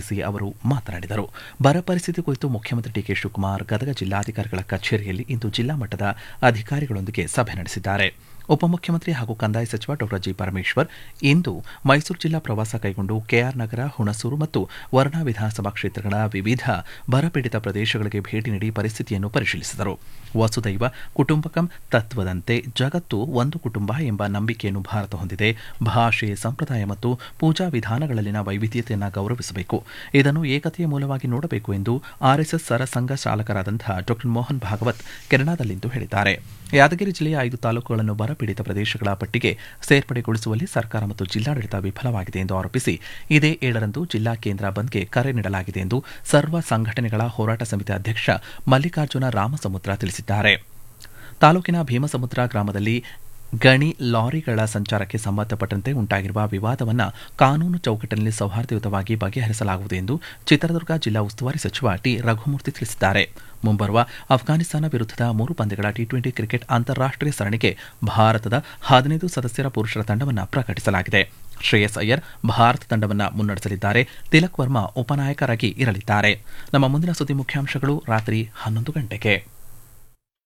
ಉದ್ದೇಶಿಸಿ ಅವರು ಮಾತನಾಡಿದರು ಬರ ಪರಿಸ್ಥಿತಿ ಕುರಿತು ಮುಖ್ಯಮಂತ್ರಿ ಡಿಕೆ ಶಿವಕುಮಾರ್ ಗದಗ ಜಿಲ್ಲಾಧಿಕಾರಿಗಳ ಕಚೇರಿಯಲ್ಲಿ ಇಂದು ಜಿಲ್ಲಾ ಮಟ್ಟದ ಅಧಿಕಾರಿಗಳೊಂದಿಗೆ ಸಭೆ ನಡೆಸಿದ್ದಾರೆ ಉಪಮುಖ್ಯಮಂತ್ರಿ ಹಾಗೂ ಕಂದಾಯ ಸಚಿವ ಡಾ ಜಿ ಪರಮೇಶ್ವರ್ ಇಂದು ಮೈಸೂರು ಜಿಲ್ಲಾ ಪ್ರವಾಸ ಕೈಗೊಂಡು ಕೆಆರ್ ನಗರ ಹುಣಸೂರು ಮತ್ತು ವರ್ಣಾ ವಿಧಾನಸಭಾ ಕ್ಷೇತ್ರಗಳ ವಿವಿಧ ಬರಪೀಡಿತ ಪ್ರದೇಶಗಳಿಗೆ ಭೇಟಿ ನೀಡಿ ಪರಿಸ್ಥಿತಿಯನ್ನು ಪರಿಶೀಲಿಸಿದರು ವಸುದೈವ ಕುಟುಂಬಕಂ ತತ್ವದಂತೆ ಜಗತ್ತು ಒಂದು ಕುಟುಂಬ ಎಂಬ ನಂಬಿಕೆಯನ್ನು ಭಾರತ ಹೊಂದಿದೆ ಭಾಷೆ ಸಂಪ್ರದಾಯ ಮತ್ತು ಪೂಜಾ ವಿಧಾನಗಳಲ್ಲಿನ ವೈವಿಧ್ಯತೆಯನ್ನು ಗೌರವಿಸಬೇಕು ಇದನ್ನು ಏಕತೆಯ ಮೂಲವಾಗಿ ನೋಡಬೇಕು ಎಂದು ಆರ್ಎಸ್ಎಸ್ ಸರಸಂಘ ಚಾಲಕರಾದಂತಹ ಡಾ ಮೋಹನ್ ಭಾಗವತ್ ಕೆನಡಾದಲ್ಲಿಂದು ಹೇಳಿದ್ದಾರೆ ಯಾದಗಿರಿ ಜಿಲ್ಲೆಯ ಐದು ತಾಲೂಕುಗಳನ್ನು ಬರಪೀಡಿತ ಪ್ರದೇಶಗಳ ಪಟ್ಟಿಗೆ ಸೇರ್ಪಡೆಗೊಳಿಸುವಲ್ಲಿ ಸರ್ಕಾರ ಮತ್ತು ಜಿಲ್ಲಾಡಳಿತ ವಿಫಲವಾಗಿದೆ ಎಂದು ಆರೋಪಿಸಿ ಇದೇ ಏಳರಂದು ಜಿಲ್ಲಾ ಕೇಂದ್ರ ಬಂದ್ಗೆ ಕರೆ ನೀಡಲಾಗಿದೆ ಎಂದು ಸರ್ವ ಸಂಘಟನೆಗಳ ಹೋರಾಟ ಸಮಿತಿ ಅಧ್ಯಕ್ಷ ಮಲ್ಲಿಕಾರ್ಜುನ ರಾಮಸಮುದ್ರ ತಿಳಿಸಿದ್ದಾರೆ ತಾಲೂಕಿನ ಭೀಮಸಮುದ್ರ ಗ್ರಾಮದಲ್ಲಿ ಗಣಿ ಲಾರಿಗಳ ಸಂಚಾರಕ್ಕೆ ಸಂಬಂಧಪಟ್ಟಂತೆ ಉಂಟಾಗಿರುವ ವಿವಾದವನ್ನು ಕಾನೂನು ಚೌಕಟ್ಟಿನಲ್ಲಿ ಸೌಹಾರ್ದಯುತವಾಗಿ ಬಗೆಹರಿಸಲಾಗುವುದು ಎಂದು ಚಿತ್ರದುರ್ಗ ಜಿಲ್ಲಾ ಉಸ್ತುವಾರಿ ಸಚಿವ ಟಿ ರಘುಮೂರ್ತಿ ತಿಳಿಸಿದ್ದಾರೆ ಮುಂಬರುವ ಅಫ್ಘಾನಿಸ್ತಾನ ವಿರುದ್ಧದ ಮೂರು ಪಂದ್ಯಗಳ ಟಿ ಟ್ವೆಂಟಿ ಕ್ರಿಕೆಟ್ ಅಂತಾರಾಷ್ಟೀಯ ಸರಣಿಗೆ ಭಾರತದ ಹದಿನೈದು ಸದಸ್ಯರ ಪುರುಷರ ತಂಡವನ್ನು ಪ್ರಕಟಿಸಲಾಗಿದೆ ಶ್ರೇಯಸ್ ಅಯ್ಯರ್ ಭಾರತ ತಂಡವನ್ನು ಮುನ್ನಡೆಸಲಿದ್ದಾರೆ ತಿಲಕ್ ವರ್ಮಾ ಉಪನಾಯಕರಾಗಿ ಇರಲಿದ್ದಾರೆ ನಮ್ಮ ಮುಂದಿನ ಸುದ್ದಿ ಮುಖ್ಯಾಂಶಗಳು ರಾತ್ರಿ ಹನ್ನೊಂದು ಗಂಟೆಗೆ